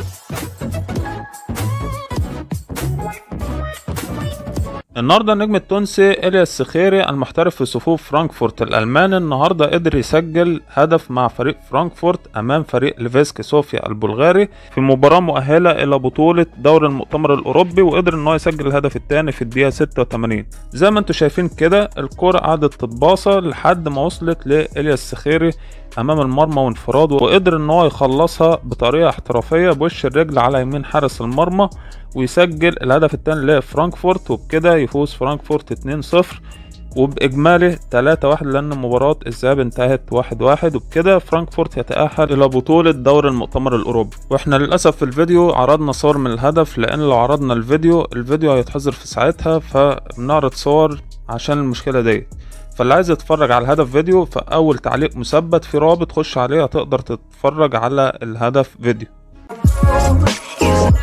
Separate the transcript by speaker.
Speaker 1: النهارده النجم التونسي إلياس سخيري المحترف في صفوف فرانكفورت الألماني النهارده قدر يسجل هدف مع فريق فرانكفورت أمام فريق ليفسكي صوفيا البلغاري في مباراة مؤهلة إلى بطولة دوري المؤتمر الأوروبي وقدر إن هو يسجل الهدف الثاني في الدقيقة 86 زي ما انتم شايفين كده الكرة قعدت تتباصى لحد ما وصلت لإلياس سخيري امام المرمى وانفراد وقدر ان هو يخلصها بطريقه احترافيه بوش الرجل على يمين حارس المرمى ويسجل الهدف الثاني لفرانكفورت وبكده يفوز فرانكفورت 2-0 وبإجمالي 3-1 لأن مباراة الذهاب انتهت 1-1 وبكده فرانكفورت يتأهل إلى بطولة دوري المؤتمر الأوروبي وإحنا للأسف في الفيديو عرضنا صور من الهدف لأن لو عرضنا الفيديو الفيديو هيتحظر في ساعتها فبنعرض صور عشان المشكلة دي فاللي عايز يتفرج على الهدف فيديو فأول تعليق مثبت في رابط خش عليه هتقدر تتفرج على الهدف فيديو